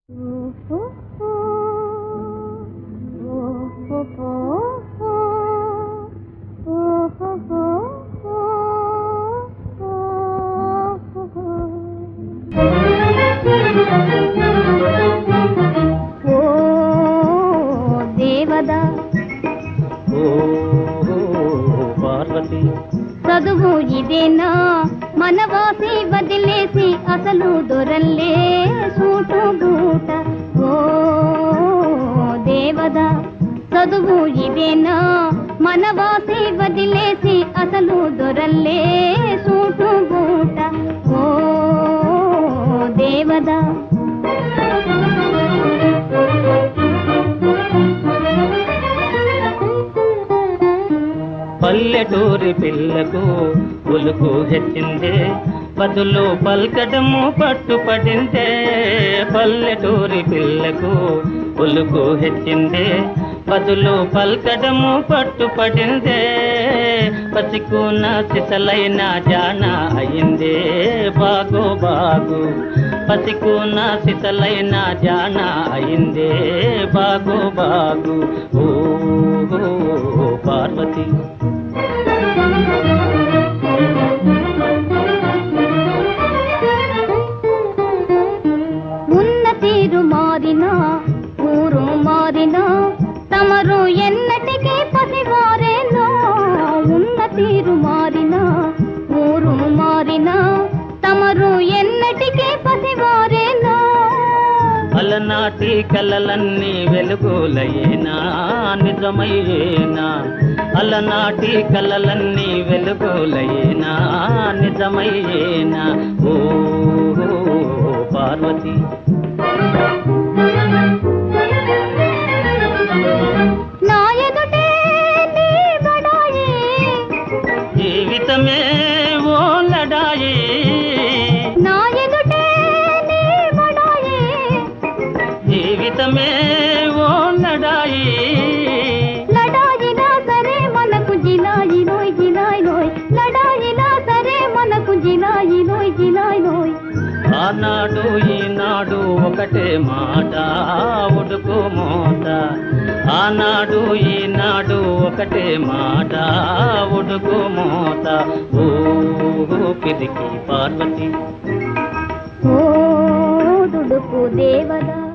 ఓ దేవదా ఓ పార్వతి చదువు ఇదేనా మనవాసి వదిలేసి అసలు దొరల్లే సూటు బూట ఓ దేవదా చదువు ఇదేనా మనవాసి వదిలేసి అసలు దొరల్లే సూటు బూట ఓ దేవదా పల్లెటూరి పిల్లకు ఉలుకు హెచ్చిందే బదులు పల్కడము పట్టుపడిందే పల్లెటూరి పిల్లకు ఉలుకు హెచ్చిందే బదులు పల్కడము పట్టుపడిందే పసికున్న సిసలైన జాన అయిందే బాగు బాగు పసికున్న సిసలైన జాన అయిందే బాగు బాగు ఓ పార్వతి ఉన్న తీరు మారినా ఊరు మారినా తమరు ఎన్నటికీ పసివారేనా ఉన్న తీరు మారినా ఊరు మారినా తమరు ఎన్నటికీ పసివారేనా అలనాటి కలలన్నీ వెలుగులయేనా నిజమయ్యేనా అలనాటి కలలన్నీ వెలుగులయేనా నిజమయ్యేనా ఓ పార్వతి నా ఎదుటే నీ బడాయి జీవితమే ఓ లడాయి నా ఎదుటే నీ బడాయి జీవితమే ఓ లడాయి లడాయినా సరే మనకు జిలాయి నోయ్ జిలాయి నోయ్ లడాయినా సరే మనకు జిలాయి నోయ్ జిలాయి నోయ్ ఆనాడు ఈనాడు ఒకటే మాట ఉడుకు మోత ఆనాడు ఈనాడు ఒకటే మాట ఉడుకు మోత ఓ పిరికి పార్వతి ఓ దుడుకు దేవదా